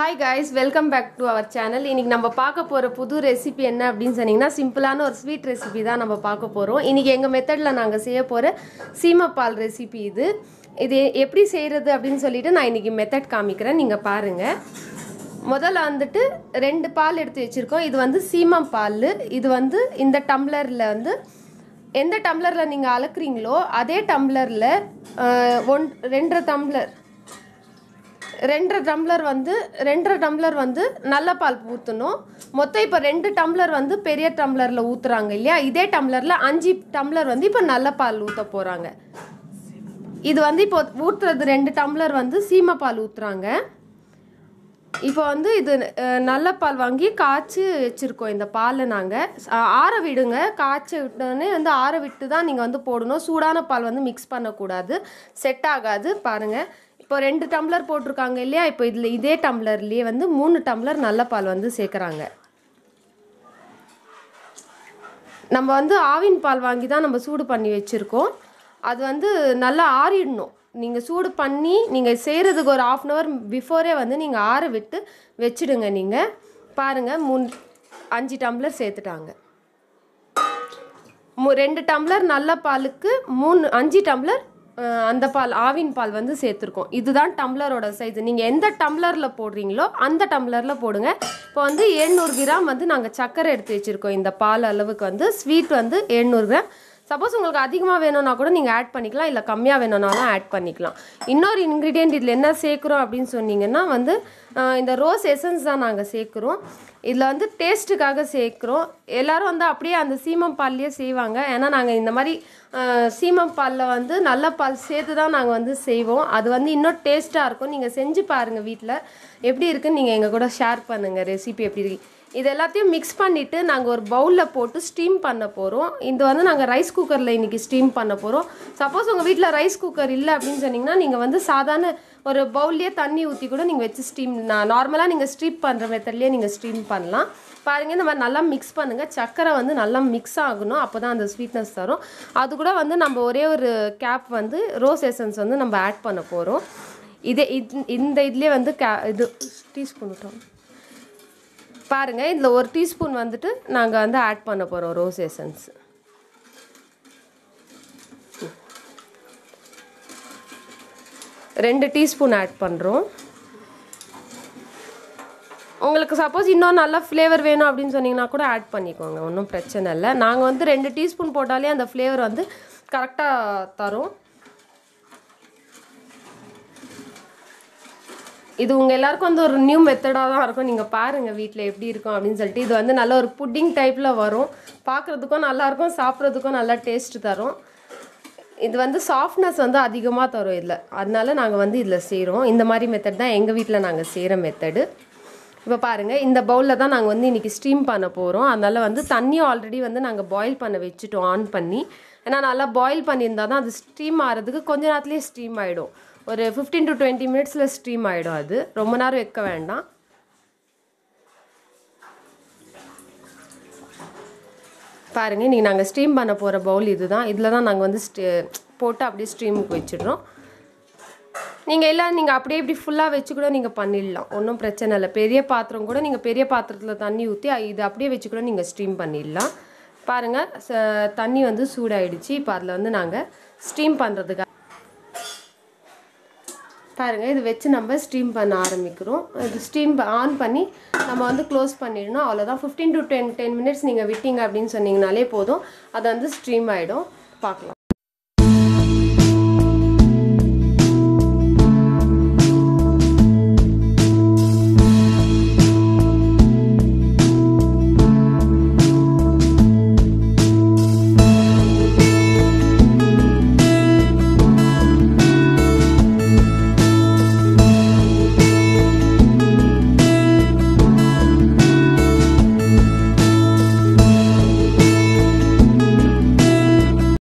hi guys welcome back to our channel இன்னைக்கு நம்ம பார்க்க போகிற புது ரெசிபி என்ன அப்படின்னு சொன்னீங்கன்னா சிம்பிளான ஒரு ஸ்வீட் ரெசிபி தான் நம்ம பார்க்க போகிறோம் இன்னைக்கு எங்கள் மெத்தடில் நாங்கள் செய்ய போகிற சீமப்பால் ரெசிபி இது இது எப்படி செய்கிறது அப்படின்னு சொல்லிட்டு நான் இன்னைக்கு மெத்தட் காமிக்கிறேன் நீங்கள் பாருங்கள் முதல்ல வந்துட்டு ரெண்டு பால் எடுத்து வச்சுருக்கோம் இது வந்து சீமம் பால் இது வந்து இந்த டம்ளரில் வந்து எந்த டம்ளரில் நீங்கள் அளக்குறீங்களோ அதே டம்ளரில் ஒன் ரெண்டரை டம்ளர் ரெண்டரை டம்ளர் வந்து ரெண்டரை டம்ளர் வந்து நல்ல பால் ஊற்றணும் மொத்தம் இப்போ ரெண்டு டம்ளர் வந்து பெரிய டம்ளரில் ஊற்றுறாங்க இல்லையா இதே டம்ளரில் அஞ்சு டம்ளர் வந்து இப்போ நல்ல பால் ஊற்ற போகிறாங்க இது வந்து இப்போ ஊற்றுறது ரெண்டு டம்ளர் வந்து சீமை பால் ஊற்றுறாங்க இப்போ வந்து இது அஹ், நல்ல பால் வாங்கி காய்ச்சி வச்சுருக்கோம் இந்த பாலை நாங்கள் ஆற விடுங்க காய்ச்சி விட்டோடனே வந்து ஆற விட்டு தான் நீங்கள் வந்து போடணும் சூடான பால் வந்து மிக்ஸ் பண்ணக்கூடாது செட் ஆகாது பாருங்கள் இப்போ ரெண்டு டம்ளர் போட்டிருக்காங்க இல்லையா இப்போ இதில் இதே டம்ளர்லேயே வந்து மூணு டம்ளர் நல்ல பால் வந்து சேர்க்குறாங்க நம்ம வந்து ஆவின் பால் வாங்கி தான் நம்ம சூடு பண்ணி வச்சுருக்கோம் அது வந்து நல்லா ஆறிடணும் நீங்கள் சூடு பண்ணி நீங்கள் செய்கிறதுக்கு ஒரு ஆஃப் அன் ஹவர் பிஃபோரே வந்து நீங்கள் ஆற விட்டு வச்சிடுங்க நீங்கள் பாருங்கள் மூணு அஞ்சு டம்ளர் சேர்த்துட்டாங்க மு ரெண்டு டம்ளர் நல்ல பாலுக்கு மூணு அஞ்சு டம்ளர் அஹ், அந்த பால் ஆவின் பால் வந்து சேர்த்துருக்கோம் இதுதான் டம்ளரோட சைஸ் நீங்கள் எந்த டம்ளரில் போடுறீங்களோ அந்த டம்ளரில் போடுங்க இப்போ வந்து 700 கிராம் வந்து நாங்கள் சர்க்கரை எடுத்து வச்சுருக்கோம் இந்த பால் அளவுக்கு வந்து ஸ்வீட் வந்து 700 கிராம் சப்போஸ் உங்களுக்கு அதிகமாக வேணும்னா கூட நீங்கள் ஆட் பண்ணிக்கலாம் இல்லை கம்மியாக வேணும்னாலும் ஆட் பண்ணிக்கலாம் இன்னொரு இன்க்ரீடியன்ட் இதில் என்ன சேர்க்குறோம் அப்படின்னு சொன்னீங்கன்னா வந்து அஹ், இந்த ரோஸ் எசன்ஸ் தான் நாங்கள் சேர்க்குறோம் இதில் வந்து டேஸ்ட்டுக்காக சேர்க்குறோம் எல்லாரும் வந்து அப்படியே அந்த சீமம் பால்லையே செய்வாங்க ஏன்னா நாங்கள் இந்த மாதிரி அஹ், சீமம் பாலில் வந்து நல்ல பால் சேர்த்து தான் நாங்கள் வந்து செய்வோம் அது வந்து இன்னும் டேஸ்ட்டாக இருக்கும் நீங்கள் செஞ்சு பாருங்கள் வீட்டில் எப்படி இருக்குன்னு நீங்கள் எங்கள் கூட ஷேர் பண்ணுங்கள் ரெசிபி எப்படி இருக்கு இது எல்லாத்தையும் மிக்ஸ் பண்ணிவிட்டு நாங்கள் ஒரு பவுலில் போட்டு ஸ்டீம் பண்ண போகிறோம் இது வந்து நாங்கள் ரைஸ் குக்கரில் இன்றைக்கி ஸ்டீம் பண்ண போகிறோம் சப்போஸ் உங்கள் வீட்டில் ரைஸ் குக்கர் இல்லை அப்படின்னு சொன்னீங்கன்னா நீங்கள் வந்து சாதாரண ஒரு பவுல்லையே தண்ணி ஊற்றி கூட நீங்கள் வச்சு ஸ்டீம் நான் நார்மலாக நீங்கள் ஸ்டீம் பண்ணுற மெத்தட்லேயே நீங்கள் ஸ்டீம் பண்ணலாம் பாருங்கள் இந்த மாதிரி நல்லா மிக்ஸ் பண்ணுங்கள் சர்க்கரை வந்து நல்லா மிக்ஸ் ஆகணும் அப்போ தான் அந்த ஸ்வீட்னஸ் தரும் அது கூட வந்து நம்ம ஒரே ஒரு கேப் வந்து ரோஸ் எசன்ஸ் வந்து நம்ம ஆட் பண்ண போகிறோம் இதே இது- இந்த இதுலேயே வந்து கே இது டீஸ்பூன் விட்டோம் பாருங்க இதில் ஒரு டீஸ்பூன் வந்துட்டு நாங்கள் வந்து ஆட் பண்ண போகிறோம் ரோஸ் எசன்ஸ் ரெண்டு டீஸ்பூன் ஆட் பண்ணுறோம் உங்களுக்கு சப்போஸ் இன்னும் நல்ல ஃப்ளேவர் வேணும் அப்படின்னு சொன்னீங்கன்னா கூட ஆட் பண்ணிக்கோங்க ஒன்றும் பிரச்சனை இல்லை நாங்கள் வந்து ரெண்டு டீஸ்பூன் போட்டாலே அந்த ஃப்ளேவர் வந்து கரெக்டாக தரும் இது உங்கள் எல்லாருக்கும் வந்து ஒரு நியூ மெத்தடாக தான் இருக்கும் நீங்கள் பாருங்கள் வீட்டில் எப்படி இருக்கும் அப்படின்னு சொல்லிட்டு இது வந்து நல்ல ஒரு புட்டிங் டைப்பில் வரும் பார்க்குறதுக்கும் நல்லாயிருக்கும் சாப்பிட்றதுக்கும் நல்லா டேஸ்ட் தரும் இது வந்து சாஃப்ட்னஸ் வந்து அதிகமாக தரும் இதில் அதனால நாங்கள் வந்து இதில் செய்கிறோம் இந்த மாதிரி மெத்தட் தான் எங்கள் வீட்டில் நாங்கள் செய்கிற மெத்தடு இப்போ பாருங்கள் இந்த பவுலில் தான் நாங்கள் வந்து இன்றைக்கி ஸ்டீம் பண்ண போகிறோம் அதனால் வந்து தண்ணியும் ஆல்ரெடி வந்து நாங்கள் பாயில் பண்ண வச்சுட்டோம் ஆன் பண்ணி ஏன்னா நல்லா பாயில் பண்ணியிருந்தா தான் அது ஸ்டீம் ஆகிறதுக்கு கொஞ்ச நேரத்துலேயே ஸ்டீம் ஆகிடும் ஒரு ஃபிஃப்டீன் டு டுவெண்ட்டி மினிட்ஸில் ஸ்டீம் ஆகிடும் அது ரொம்ப நேரம் வைக்க வேண்டாம் பாருங்கள் இன்றைக்கி நாங்கள் ஸ்டீம் பண்ண போகிற பவுல் இதுதான் இதில் தான் நாங்கள் வந்து ஸ்டே போட்டு அப்படியே ஸ்டீமுக்கு வச்சிடுறோம் நீங்கள் எல்லாம் நீங்கள் அப்படியே இப்படி ஃபுல்லாக வச்சு கூட நீங்கள் பண்ணிடலாம் ஒன்றும் பிரச்சனை இல்லை பெரிய பாத்திரம் கூட நீங்கள் பெரிய பாத்திரத்தில் தண்ணி ஊற்றி இது அப்படியே வச்சு கூட நீங்கள் ஸ்டீம் பண்ணிடலாம் பாருங்கள் ச- தண்ணி வந்து சூடாயிடுச்சு இப்போ அதில் வந்து நாங்கள் ஸ்டீம் பண்ணுறதுக்காக பாருங்கள் இது வச்சு நம்ம ஸ்டீம் பண்ண ஆரம்பிக்கிறோம் இது ஸ்டீம் ஆன் பண்ணி நம்ம வந்து க்ளோஸ் பண்ணிடணும் அவ்வளோதான் fifteen to ten ten minutes நீங்கள் விட்டீங்க அப்படின்னு சொன்னீங்கனாலே போதும் அது வந்து ஸ்ட்ரீம் ஆகிடும் பார்க்கலாம்